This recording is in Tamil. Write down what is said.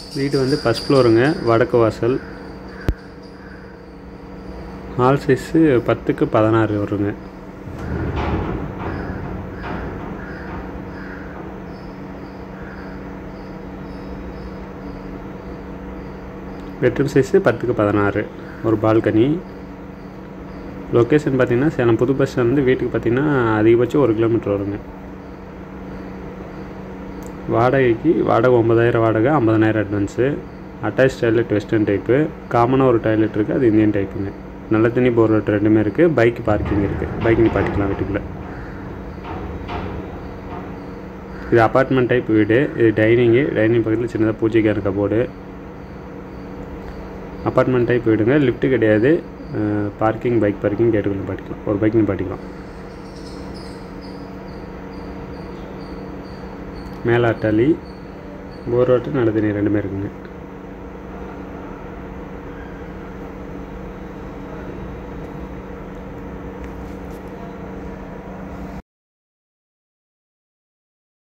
வீடு வந்து ஃபஸ்ட் ஃப்ளோருங்க வடக்கு வாசல் ஹால் சைஸு பத்துக்கு பதினாறு வருங்க பெட்ரூம் சைஸு பத்துக்கு பதினாறு ஒரு பால்கனி லொக்கேஷன் பார்த்தீங்கன்னா சேலம் புது பஸ் ஸ்டாண்ட் வந்து வீட்டுக்கு பார்த்தீங்கன்னா அதிகபட்சம் ஒரு கிலோமீட்டர் வருங்க வாடகைக்கு வாடகை ஒம்பதாயிரம் வாடகை ஐம்பதனாயிரம் advance attach toilet western type காமனாக ஒரு டாய்லெட் இருக்குது அது இந்தியன் டைப்புங்க நல்ல தண்ணி போர் ரோட் ரெண்டுமே இருக்குது பைக் பார்க்கிங் இருக்குது பைக் நிப்பாட்டிக்கலாம் வீட்டுக்குள்ளே இது அப்பார்ட்மெண்ட் டைப் வீடு இது டைனிங்கு டைனிங் பக்கத்தில் சின்னதாக பூஜைக்கான கபோர்டு அப்பார்ட்மெண்ட் டைப் வீடுங்க லிஃப்ட்டு கிடையாது பார்க்கிங் பைக் பார்க்கிங் கேட்டுக்குள்ள நிப்பாட்டிக்கலாம் ஒரு பைக் நிப்பாட்டிக்கலாம் மேலே அட்டாலி போர் வாட்டர் நல்ல தண்ணி ரெண்டுமே இருக்குங்க